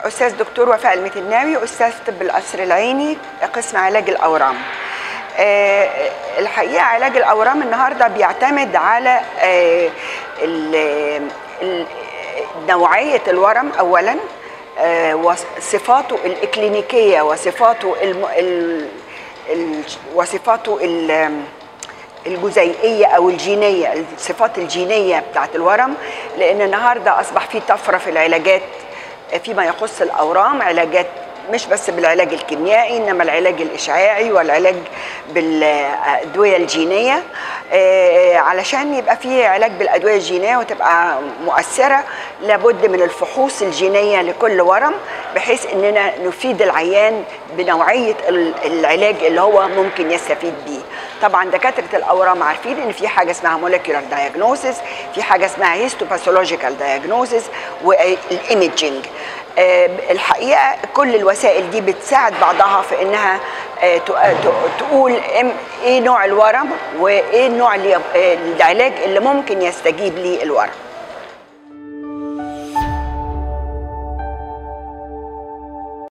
استاذ دكتور وفاء المتناوي استاذ طب القصر العيني قسم علاج الاورام آه، الحقيقه علاج الاورام النهارده بيعتمد على آه، ال- ال- نوعيه الورم اولا آه، وصفاته الاكلينيكيه وصفاته الم... ال... ال... وصفاته ال... الجزيئيه او الجينيه الصفات الجينيه بتاعت الورم لان النهارده اصبح في طفره في العلاجات فيما يخص الاورام علاجات مش بس بالعلاج الكيميائي انما العلاج الاشعاعي والعلاج بالادويه الجينيه آه، علشان يبقى في علاج بالادويه الجينيه وتبقى مؤثره لابد من الفحوص الجينيه لكل ورم بحيث اننا نفيد العيان بنوعيه ال- العلاج اللي هو ممكن يستفيد بيه طبعا دكاتره الاورام عارفين ان في حاجه اسمها مولكيولار دايجنوسيس في حاجه اسمها هيستوباثولوجيكال دايجنوسيس والايميجينج آه، الحقيقه كل الوسائل دي بتساعد بعضها في انها آه، تق- ت- تقول إم- ايه نوع الورم وايه نوع اللي- آه، العلاج اللي ممكن يستجيب ليه الورم